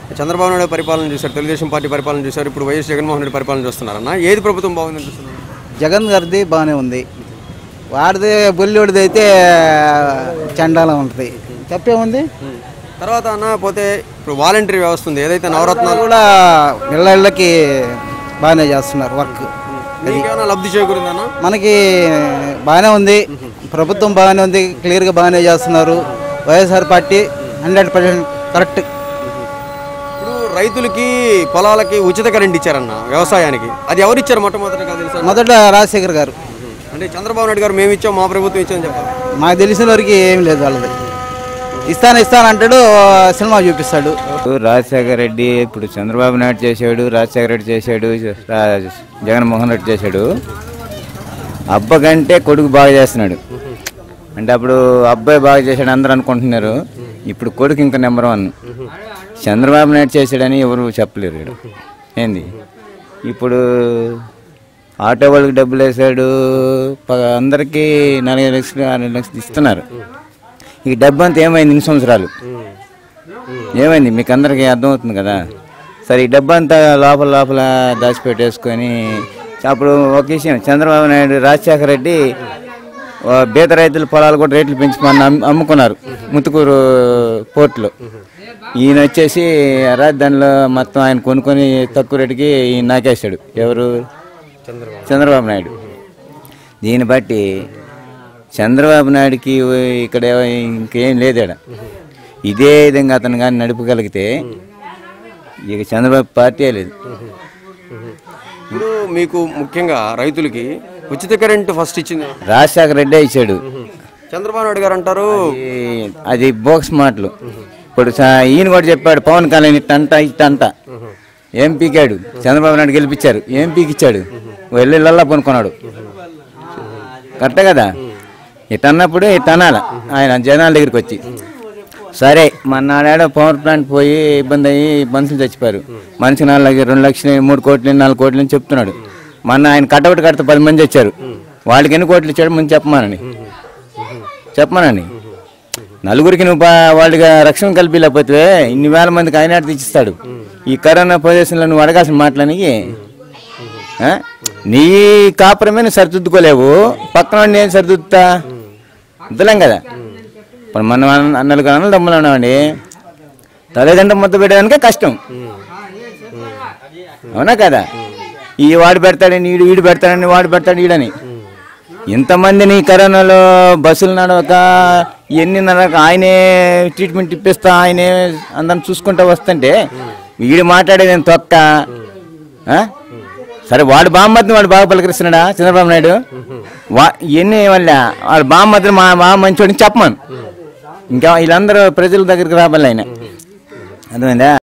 చంద్రబాబు నాయుడు పరిపాలన చూశారు తెలుగుదేశం పార్టీ పరిపాలన చూశారు ఇప్పుడు వైఎస్ జగన్మోహన్ రెడ్డి పరిపాలన చూస్తున్నారన్న ఏది ప్రభుత్వం బాగుంది అనిపిస్తుంది జగన్ గారిది బాగానే ఉంది వాడిది బొల్లివాడిది అయితే చండాలం ఉంటుంది తప్పే ఉంది తర్వాత అన్న పోతే ఇప్పుడు వాలంటరీ వ్యవస్థ ఉంది ఏదైతే నవరత్నాలు కూడా ఇళ్ళ ఇళ్ళకి బాగానే చేస్తున్నారు వర్క్ మీకేమైనా లబ్ధి చేకూరిందన్న మనకి బాగానే ఉంది ప్రభుత్వం బాగానే ఉంది క్లియర్గా బాగానే చేస్తున్నారు YSR party hundred percent correct ఇప్పుడు రైతులకి పొలాలకి ఉచిత కరెంట్ ఇచ్చారన్న వ్యవసాయానికి అది ఎవరు ఇచ్చారు మొట్టమొదటిగా తెలుసా మొదట రాజశేఖర్ గారు అంటే చంద్రబాబు నాయుడు గారు మేము ఇచ్చాం మా ప్రభుత్వం ఇచ్చామని చెప్పారు మాకు తెలిసిన వరకు ఏం లేదు వాళ్ళది ఇస్తాను ఇస్తాను అంటాడు సినిమా చూపిస్తాడు రాజశేఖర రెడ్డి ఇప్పుడు చంద్రబాబు నాయుడు చేశాడు రాజశేఖర రెడ్డి చేశాడు రా- జగన్మోహన్ రెడ్డి చేశాడు అబ్బ కంటే కొడుకు బాగా చేస్తున్నాడు అంటే అప్పుడు అబ్బాయి బాగా చేశాడు అందరూ అనుకుంటున్నారు ఇప్పుడు కొడుకు ఇంకా నెంబర్ వన్ చంద్రబాబు నాయుడు చేశాడని ఎవరు చెప్పలేరు ఈడ. ఏంది ఇప్పుడు ఆటో వాళ్ళకి డబ్బులు వేసాడు ప- అందరికీ నలభై లక్షలు అరవై లక్షలు ఇస్తున్నారు ఈ డబ్బు అంతా ఏమైంది ఇన్ని సంవత్సరాలు ఏమైంది మీకు అందరికీ అర్థమవుతుంది కదా సరే ఈ డబ్బు అంతా లోపల లోపల దాచిపెట్టేసుకొని అప్పుడు ఒక విషయం చంద్రబాబు నాయుడు రాజశేఖర రెడ్డి ఆ, బీద రైతుల పొలాలు కూడా రేట్లు పెంచుమని అమ్ము- అమ్ముకున్నారు ముత్తుకూరు పోర్టులో ఈయన వచ్చేసి రాజధానిలో మొత్తం ఆయన కొనుక్కొని తక్కువ రేటుకి ఈయన నాకేశాడు ఎవరు చంద్రబాబు నాయుడు దీన్ని బట్టి చంద్రబాబు నాయుడుకి ఇక్కడ ఇంకేం లేదు ఈడ. ఇదే విధంగా అతను కానీ నడపగలిగితే ఇక చంద్రబాబు పార్టీ లేదు ఇప్పుడు మీకు ముఖ్యంగా రైతులకి ఉచిత కరెంటు ఫస్ట్ ఇచ్చింది రాజశేఖర రెడ్డే ఇచ్చాడు చంద్రబాబు నాయుడు గారు అంటారు అది- అది బోక్స్ మాటలు ఇప్పుడు స- ఈయన కూడా చెప్పాడు పవన్ కళ్యాణ్ ఇట్టంట ఇట్టంట ఏం పీకాడు చంద్రబాబు నాయుడు గెలిపించారు ఏం పీకిచ్చాడు వెళ్ళి ఇళ్ళల్లా కొనుక్కున్నాడు కరెక్టే కదా ఇట్ అన్నప్పుడు ఇట్ అనాల ఆయన జనాల దగ్గరికి వచ్చి సరే మన్నాడేడో పవర్ ప్లాంట్ పోయి ఇబ్బంది అయ్యి మనుషులు చచ్చిపోయారు మనిషి నాలుగు లక్ష- రెండు లక్షలు మూడు కోట్లు నాలుగు కోట్లు అని చెప్తున్నాడు మొన్న ఆయన కటౌట్ కడితే పది మంది వచ్చారు వాళ్ళకి ఎన్ని కోట్లు ఇచ్చాడు ముందు చెప్పమానండి చెప్పమానండి నలుగురికి నువ్వు బా- వాళ్ళకి రక్షణ కల్పించలేకపోతే ఇన్ని వేల మందికి ఆయన తెచ్చిస్తాడు ఈ కరోనా ప్రదేశంలో నువ్వు అడగాల్సిన మాటలని ఆ? నీ కాపురమే నువ్వు సరిదిద్దుకోలేవు పక్కన వాడిని నేను సరిదిద్దుతా వద్దులేం కదా ఇప్పుడు మనం అన్న- నలుగురు అన్నలు దమ్ములు ఉన్నామండి తల్లిదండ్రులు ముద్ద పెట్టడానికే కష్టం అవునా కదా ఈ వాడు పెడతాడని వీడు వీడు పెడతాడని వాడు పెడతాడు వీడని ఇంతమందిని కరోనాలో బస్సులు నడవక ఎన్ని నడవక ఆయనే ట్రీట్మెంట్ ఇప్పిస్తా ఆయనే అందరిని చూసుకుంటూ వస్తుంటే వీడు మాట్లాడేది ఏం తొక్క ఆ? సరే వాడు బామ్మద్ని వాడు బాగా పలకరిస్తున్నాడా చంద్రబాబు నాయుడు వా ఎన్ని వల్ల వాడు బామ్మద్ని మా మా మంచోడిని చెప్పమను ఇంకా వీళ్ళందరూ ప్రజల దగ్గరికి రావాలి ఆయన అర్థమైందా